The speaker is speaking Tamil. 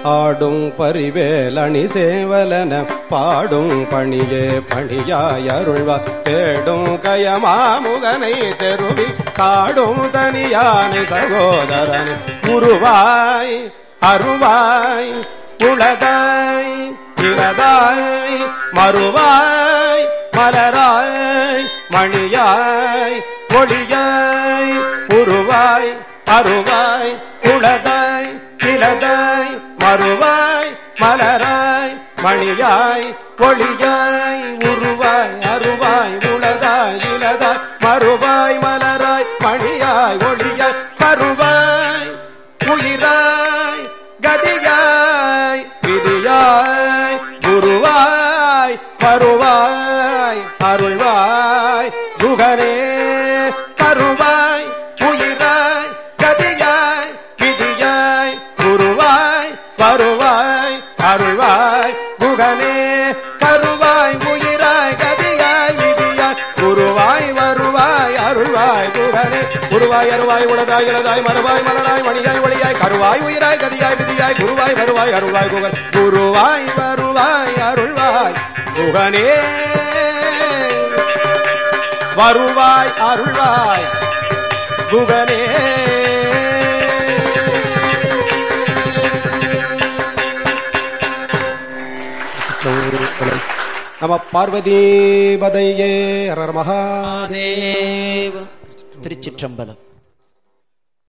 ஆடும் பரிவேலணி சேவலன பாடும் பணியே பணியாய் அருள்வா தேடும் கயமாமுகனை தெருவில் காடும் தனியானை சகோதரன் உருவாய் அருவாய் உளதாய் இளதாய் மறுவாய் மலராய் மணியாய் ஒளியாய் உருவாய் அருவாய் உளதாய் இளதாய் மறுவாய் மலராய் மணியாய் ஒளியாய் உருவாய் அருவாய் உளதாய் இளதாய் மறுவாய் மலராய் மணியாய் ஒளியாய் கருவாய் உயிராய் கதியாய் விதியாய் குருவாய் வருவாய் அருள்வாய் குகனே கருவாய் உயிராய் கதியாய் விதியாய் குருவாய் வருவாய் அருள்வாய் குகனே கருவாய் உயிராய் கதியாய் விதியாய் குருவாய் வருவாய் அருள்வாய் குகனே குருவாய் அருவாய் உளதாய் இளதாய் மறுவாய் மலராய் மணியாய் ஒளியாய் கருவாய் உயிராய் கதியாய் விதியாய் குருவாய் வருவாய் அருள்வாய் குகன் குருவாய் வருவாய் அருள்வாய் குகனே வருவாய் அருள்வாய் குகனே நம பார்வதி பதையே ஹர மகா தேவ திருச்சிற்றம்பலம்